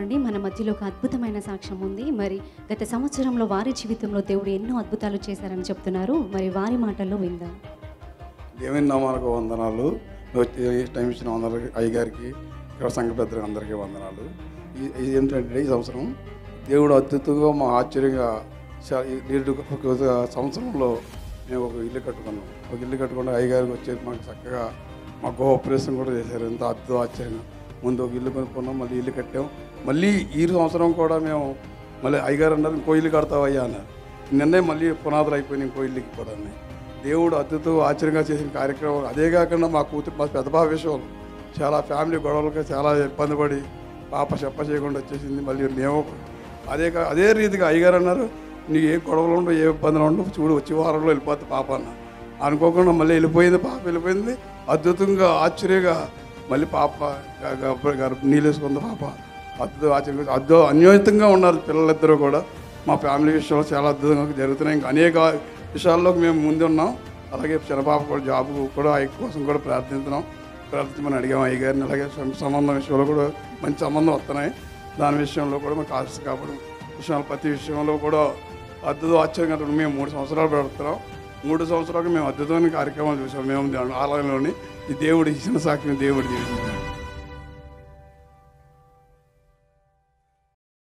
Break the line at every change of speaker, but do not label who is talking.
ఉన్నారండి మన మధ్యలో ఒక అద్భుతమైన సాక్ష్యం ఉంది మరి గత సంవత్సరంలో వారి జీవితంలో దేవుడు ఎన్నో అద్భుతాలు చేశారని చెప్తున్నారు మరి వారి మాటల్లో విందాం
దేవుని నామాలకు వందనాలు వచ్చి ఈ టైం ఇచ్చిన అందరికి అయ్యగారికి ఇక్కడ సంఘ పెద్దలకు అందరికీ వందనాలు ఈ- ఇది ఏంటంటే ఈ సంవత్సరం దేవుడు అద్భుతంగా మా ఆశ్చర్యంగా చా- ఈ నేడు ఒక సంవత్సరంలో మేము ఒక ఇల్లు కట్టుకున్నాం ఒక ఇల్లు కట్టుకుంటే అయ్యగారికి వచ్చేది మాకు చక్కగా మా గో ఆపరేషన్ కూడా చేశారు ఎంత అద్భుతం ఆశ్చర్యంగా ముందు ఒక ఇల్లు కొనుక్కున్నాం మళ్ళీ ఇల్లు కట్టాం మళ్ళీ ఈ సంవత్సరం కూడా మేము మళ్ళీ అయ్యగారు అన్నారు ఇంకో ఇల్లు కడతావయ్యా అన్నారు నిన్నే మళ్ళీ పునాదులు అయిపోయినాయి ఇంకో ఇల్లుకి కూడా దేవుడు అద్భుతం ఆశ్చర్యంగా చేసిన కార్యక్రమం అదే కాకుండా మా కూతురు మా పెద్ద బాబు విషయం చాలా ఫ్యామిలీ గొడవలకి చాలా ఇబ్బంది పడి పాప చెప్ప చేయకుండా వచ్చేసింది మళ్ళీ మేము అదే కా- అదే రీతిగా అయ్యగారు అన్నారు నీకు ఏ గొడవలు ఉండవు ఏ ఇబ్బందులు ఉండవు చూడు వచ్చే వారంలో వెళ్ళిపోద్ది పాప అన్న అనుకోకుండా మళ్ళీ వెళ్ళిపోయింది పాప వెళ్ళిపోయింది అద్భుతంగా ఆశ్చర్యంగా మళ్ళీ పాప గ- గ- గర్భ నీళ్ళేసుకుంది పాప అద్భుతం ఆశ్చర్యంగా అద్భుతం అన్యోన్యంగా ఉన్నారు పిల్లలిద్దరూ కూడా మా ఫ్యామిలీ విషయంలో చాలా అద్భుతంగా జరుగుతున్నాయి ఇంకా అనేక విషయాల్లో మేము ముందు ఉన్నాం అలాగే చిన్నపాప కూడా జాబ్ కూడా ఆయన కోసం కూడా ప్రార్థిస్తున్నాం ప్రార్థించమని అడిగాం అయ్యగారిని అలాగే సం- సంబంధం విషయంలో కూడా మంచి సంబంధం వస్తున్నాయి దాని విషయంలో కూడా మాకు ఆశ కాబట్టి విషయాలు ప్రతి విషయంలో కూడా అద్భుతం ఆశ్చర్యంగా మేము మూడు సంవత్సరాలు పెడుతున్నాం మూడు సంవత్సరాలకు మేము అద్భుతమైన కార్యక్రమాలు చూసాం మేము ఆలయంలోని ఈ దేవుడి ఇచ్చిన సాక్షిని దేవుడి జీవితం